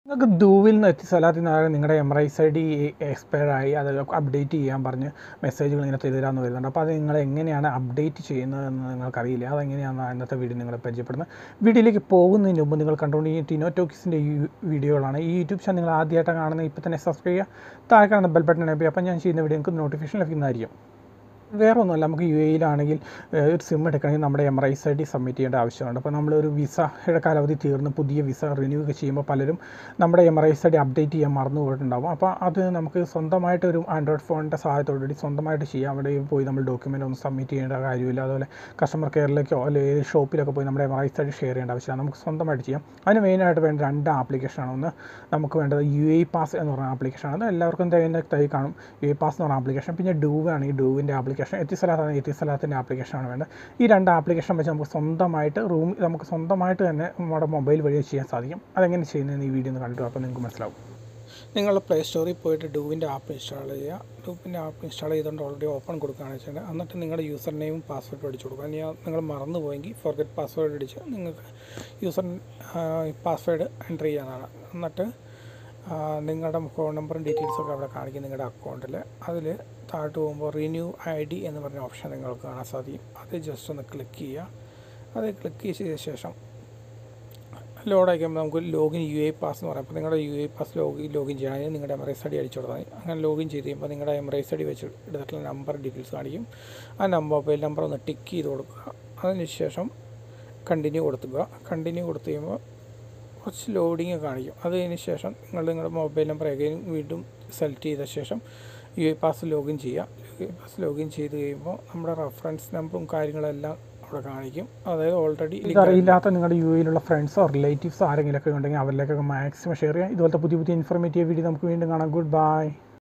നിങ്ങൾക്ക് ദൂവിൽ നിന്ന് എത്തി സ്ഥലത്തിൽ നിന്ന് നിങ്ങളുടെ എംറൈസ് ഐ ഡി എക്സ്പയർ ആയി അത് അപ്ഡേറ്റ് ചെയ്യാൻ പറഞ്ഞ് മെസ്സേജുകൾ ഇങ്ങനെ തരാമെന്ന് വരുന്നുണ്ട് അപ്പോൾ അത് നിങ്ങൾ എങ്ങനെയാണ് അപ്ഡേറ്റ് ചെയ്യുന്നതെന്ന് നിങ്ങൾക്കറിയില്ല അതെങ്ങനെയാണ് ഇന്നത്തെ വീഡിയോ നിങ്ങളെ പരിചയപ്പെടുന്നത് വീഡിയോയിലേക്ക് പോകുന്നതിന് മുമ്പ് നിങ്ങൾ കണ്ടുകൊണ്ട് ഈ ടിനോ ടോക്കിസിൻ്റെ ഈ വീഡിയോകളാണ് ഈ യൂട്യൂബ് ചാനൽ നിങ്ങൾ ആദ്യമായിട്ടാണ് കാണുന്നത് ഇപ്പോൾ തന്നെ സബ്സ്ക്രൈബ് ചെയ്യുക താഴെ കാണുന്ന ബെൽ ബട്ടൺ എനേബിൾ അപ്പോൾ ഞാൻ ചെയ്യുന്ന വീഡിയോ നിങ്ങൾക്ക് നോട്ടിഫിക്കേഷൻ ലഭിക്കുന്നതായിരിക്കും വേറെ ഒന്നുമല്ല നമുക്ക് യു എയിലാണെങ്കിൽ ഒരു സിം എടുക്കണമെങ്കിൽ നമ്മുടെ എംറൈസ് ഐ ഡി സബ്മിറ്റ് ചെയ്യേണ്ട ആവശ്യമുണ്ട് അപ്പോൾ നമ്മളൊരു വിസയുടെ കാലാവധി തീർന്ന് പുതിയ വിസ റിന്യൂ ഒക്കെ ചെയ്യുമ്പോൾ പലരും നമ്മുടെ എംറൈസ് ഐ ഡി അപ്ഡേറ്റ് ചെയ്യാൻ മറന്നു പോയിട്ടുണ്ടാകും അപ്പോൾ അത് നമുക്ക് സ്വന്തമായിട്ട് ഒരു ആൻഡ്രോയിഡ് ഫോണിൻ്റെ സഹായത്തോടുകൂടി സ്വന്തമായിട്ട് ചെയ്യാം അവിടെ പോയി നമ്മൾ ഡോക്യുമെൻ്റ് ഒന്നും സബ്മിറ്റ് ചെയ്യേണ്ട കാര്യമില്ല അതുപോലെ കസ്റ്റമർ കെയറിലേക്കോ അല്ലെങ്കിൽ ഏത് ഷോപ്പിലൊക്കെ പോയി നമ്മുടെ എംറൈസ് ഐ ഡി ഷെയർ ചെയ്യേണ്ട ആവശ്യമില്ല നമുക്ക് സ്വന്തമായിട്ട് ചെയ്യാം അതിന് മെയിനായിട്ട് വേണ്ട രണ്ട് ആപ്ലിക്കേഷനാണ് ഒന്ന് നമുക്ക് വേണ്ടത് യു എ പാസ് എന്ന് പറയുന്ന ആപ്ലിക്കേഷനാണ് അത് എല്ലാവർക്കും തൈൻ്റെ തൈ കാണും യു എ പാസ് എന്ന് പറഞ്ഞ ആപ്ലിക്കേഷൻ പിന്നെ ഡൂവ് ആണെങ്കിൽ ഡൂവിൻ്റെ ആപ്ലിക്കേഷൻ എത്തിസലാത്താണ് എത്തിസലാത്തിൻ്റെ ആപ്ലിക്കേഷനാണ് വേണ്ടത് ഈ രണ്ട് ആപ്ലിക്കേഷൻ വെച്ച് നമുക്ക് സ്വന്തമായിട്ട് റൂം നമുക്ക് സ്വന്തമായിട്ട് തന്നെ നമ്മുടെ മൊബൈൽ വഴി ചെയ്യാൻ സാധിക്കും അതെങ്ങനെ ചെയ്യുന്നതെന്ന് ഈ വീഡിയോ ഒന്ന് കണ്ടു അപ്പോൾ നിങ്ങൾക്ക് മനസ്സിലാവും നിങ്ങൾ പ്ലേ സ്റ്റോറിൽ പോയിട്ട് ഡൂവിൻ്റെ ആപ്പ് ഇൻസ്റ്റാൾ ചെയ്യുക ഡൂവിൻ്റെ ആപ്പ് ഇൻസ്റ്റാൾ ചെയ്തുകൊണ്ട് ഓൾറെഡി ഓപ്പൺ കൊടുക്കുകയാണെന്ന് വെച്ചാൽ എന്നിട്ട് നിങ്ങളുടെ യൂസർ നെയിമും പാസ്വേഡും അടിച്ചു കൊടുക്കുക ഇനി നിങ്ങൾ മറന്നു പോയെങ്കിൽ ഫോർഗറ്റ് പാസ്വേഡ് അടിച്ച് നിങ്ങൾക്ക് യൂസർ പാസ്വേഡ് എൻ്റർ ചെയ്യാനാണ് എന്നിട്ട് നിങ്ങളുടെ ഫോൺ നമ്പറും ഡീറ്റെയിൽസൊക്കെ അവിടെ കാണിക്കും നിങ്ങളുടെ അക്കൗണ്ടിൽ അതിൽ താഴോട്ട് പോകുമ്പോൾ റിന്യൂ ഐ ഡി എന്ന് പറഞ്ഞ ഓപ്ഷൻ നിങ്ങൾക്ക് കാണാൻ സാധിക്കും അത് ജസ്റ്റ് ഒന്ന് ക്ലിക്ക് ചെയ്യുക അത് ക്ലിക്ക് ചെയ്ത ശേഷം ലോഡ് അയക്കുമ്പോൾ നമുക്ക് ലോഗിൻ യു ഐ പാസ് എന്ന് പറയാം അപ്പോൾ നിങ്ങളുടെ U I pass login login ചെയ്യണമെങ്കിൽ നിങ്ങളുടെ എമറൈസ് ഐ ഡി അടിച്ചു കൊടുത്താൽ മതി അങ്ങനെ ലോഗിൻ ചെയ്ത് കഴിയുമ്പോൾ നിങ്ങളുടെ എമറൈസ് ഐ ഡി വെച്ച് എടുത്തിട്ടുള്ള നമ്പർ ഡീറ്റെയിൽസ് കാണിക്കും ആ നമ്പർ മൊബൈൽ നമ്പർ ഒന്ന് ടിക്ക് ചെയ്ത് കൊടുക്കുക അതിനുശേഷം കണ്ടിന്യൂ കൊടുക്കുക കണ്ടിന്യൂ കൊടുത്തു കഴിയുമ്പോൾ കുറച്ച് ലോഡിങ് കാണിക്കും അതിന് ശേഷം നിങ്ങൾ നിങ്ങളുടെ മൊബൈൽ നമ്പർ അഗൈൻ വീണ്ടും സെലക്ട് ചെയ്ത ശേഷം യു ഐ പാസ് ലോഗിൻ ചെയ്യുക യു ഐ പാസ് ലോഗിൻ ചെയ്ത് കഴിയുമ്പോൾ നമ്മുടെ റെഫറൻസ് നമ്പറും കാര്യങ്ങളെല്ലാം അവിടെ കാണിക്കും അതായത് ഓൾറെഡി ഇതറിയില്ലാത്ത നിങ്ങളുടെ യു എയിലുള്ള ഫ്രണ്ട്സോ റിലേറ്റീവ്സോ ആരെങ്കിലുമൊക്കെ ഉണ്ടെങ്കിൽ അവരിലേക്കൊക്കെ മാക്സിമം ഷെയർ ചെയ്യുക ഇതുപോലത്തെ പുതിയ പുതിയ ഇൻഫോർമേറ്റീവ് വീഡിയോ നമുക്ക് വീണ്ടും കാണാം ഗുഡ് ബൈ